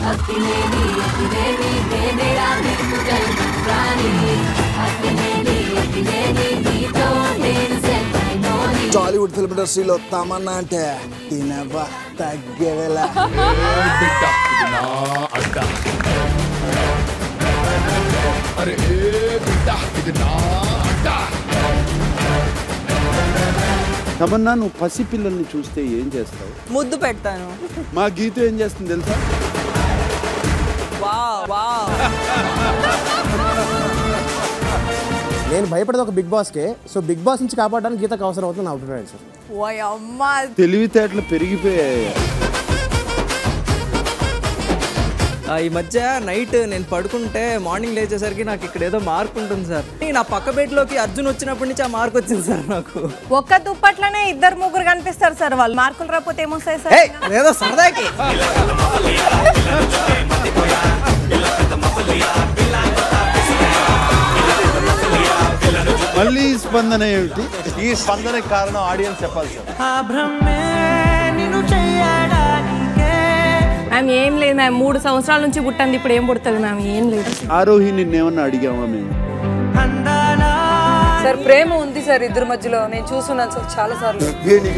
అక్కినేని అక్కినేని నేనేరా నీకు జన్మ రాణి అక్కినేని అక్కినేని నీతో నేను సెట్ అయినోని టాలీవుడ్ ఫిల్మ్ ఇండస్ట్రీలో తమన్నా అంటే తినవా తగ్గేవేళ బిడ్డ ఇది నా అడ్డ అరే బిడ్డ ఇది నా అడ్డ తమన్నా నువ్వు పసిపిల్లల్ని చూస్తే ఏం చేస్తావు ముద్దు పెడతాను మా గీత ఏం చేస్తుంది తెలుసా వావ్ వావ్ నేను భయపడేది ఒక బిగ్ బాస్కే సో బిగ్ బాస్ నుంచి కాపాడడానికి గీతకు అవసరం అవుతుంది నా అభిప్రాయం సార్ ఓయ్ అమ్మా తెలివితేటలు పెరిగిపోయాయి ఆ, ఈ మధ్య నైట్ నేను పడుకుంటే మార్నింగ్ లేచేసరికి నాకు ఇక్కడ ఏదో మార్క్ ఉంటుంది సార్ నా పక్క బెడ్లోకి అర్జున్ వచ్చినప్పటి నుంచి ఆ మార్క్ వచ్చింది సార్ నాకు ఒక్క దుప్పట్లోనే ఇద్దరు ముగ్గురు కనిపిస్తారు సార్ వాళ్ళు మార్కులు రాకపోతే ఏమొస్తాయి సార్ ఏయ్, అదేదో సరదాకి మళ్ళీ ఈ స్పందన ఏమిటి ఈ స్పందనకి కారణం ఆడియన్స్ చెప్పాలి సార్ మ్యామ్ ఏం లేదు మ్యామ్ మూడు సంవత్సరాల నుంచి పుట్టింది ఇప్పుడు ఏం పుడుతుంది మ్యామ్ ఏం లేదు ఆరోహి నిన్నేమన్నా అడిగామా మేము సార్ ప్రేమ ఉంది సార్ ఇద్దరి మధ్యలో నేను చూస్తున్నాను సార్ చాలా సార్లు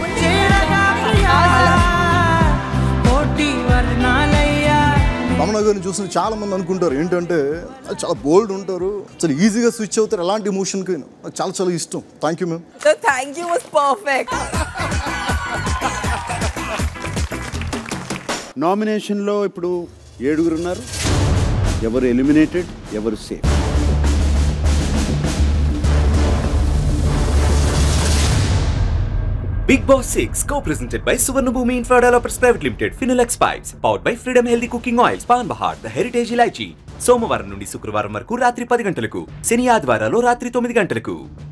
రమణ గారిని చూసిన చాలా మంది అనుకుంటారు ఏంటంటే అది చాలా బోల్డ్ ఉంటారు చాలా ఈజీగా స్విచ్ అవుతారు ఎలాంటి ఎమోషన్కి నాకు చాలా చాలా ఇష్టం thank you ma'am so thank you was perfect నామినేషన్లో ఇప్పుడు ఏడుగురు ఉన్నారు ఎవరు ఎలిమినేటెడ్ ఎవరు safe Big Boss 6, co-presented by Suvarnabhumi Infra Developers Private Limited, Finilex Pipes, powered by Freedom Healthy Cooking Oils, Pan Bahar, The Heritage Ilaichi. సోమవారం నుండి శుక్రవారం వరకు రాత్రి పది గంటలకు శని ఆదివారాలు రాత్రి తొమ్మిది గంటలకు